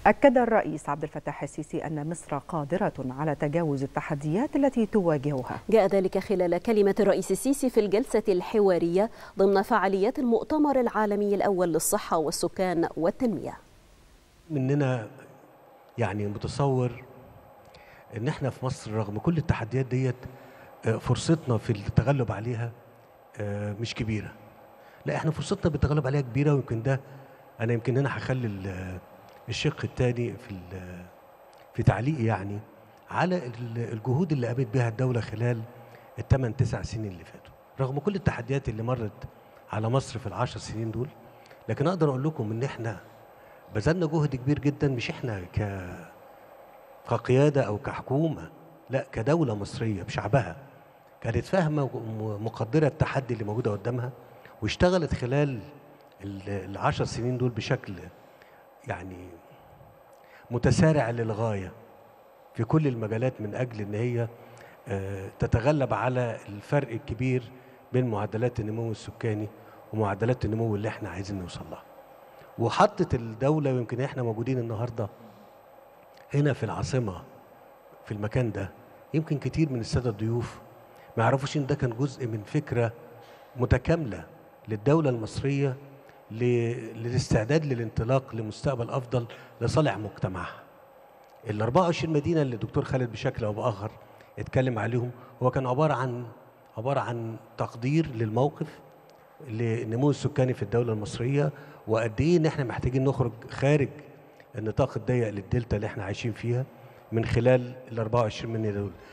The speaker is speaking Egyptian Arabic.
أكد الرئيس عبد الفتاح السيسي أن مصر قادرة على تجاوز التحديات التي تواجهها جاء ذلك خلال كلمة الرئيس السيسي في الجلسة الحوارية ضمن فعاليات المؤتمر العالمي الأول للصحة والسكان والتنمية مننا يعني متصور ان احنا في مصر رغم كل التحديات ديت فرصتنا في التغلب عليها مش كبيره لا احنا فرصتنا بالتغلب عليها كبيره ويمكن ده انا يمكن هنا هخلي الشق الثاني في في تعليقي يعني على الجهود اللي قامت بها الدوله خلال الثمان تسع سنين اللي فاتوا رغم كل التحديات اللي مرت على مصر في العشر سنين دول لكن اقدر اقول لكم ان احنا بذلنا جهد كبير جدا مش احنا ك كقياده او كحكومه لا كدوله مصريه بشعبها كانت فاهمه ومقدره التحدي اللي موجوده قدامها واشتغلت خلال العشر سنين دول بشكل يعني متسارع للغايه في كل المجالات من اجل ان هي تتغلب على الفرق الكبير بين معدلات النمو السكاني ومعدلات النمو اللي احنا عايزين نوصل لها. وحطت الدوله ويمكن احنا موجودين النهارده هنا في العاصمه في المكان ده يمكن كتير من الساده الضيوف ما يعرفوش ان ده كان جزء من فكره متكامله للدوله المصريه للاستعداد للانطلاق لمستقبل افضل لصالح مجتمعها. ال 24 مدينه اللي الدكتور خالد بشكل او باخر اتكلم عليهم هو كان عباره عن عباره عن تقدير للموقف للنمو السكاني في الدوله المصريه وقد ايه ان احنا محتاجين نخرج خارج النطاق الضيق للدلتا اللي احنا عايشين فيها من خلال ال 24 مدينه دول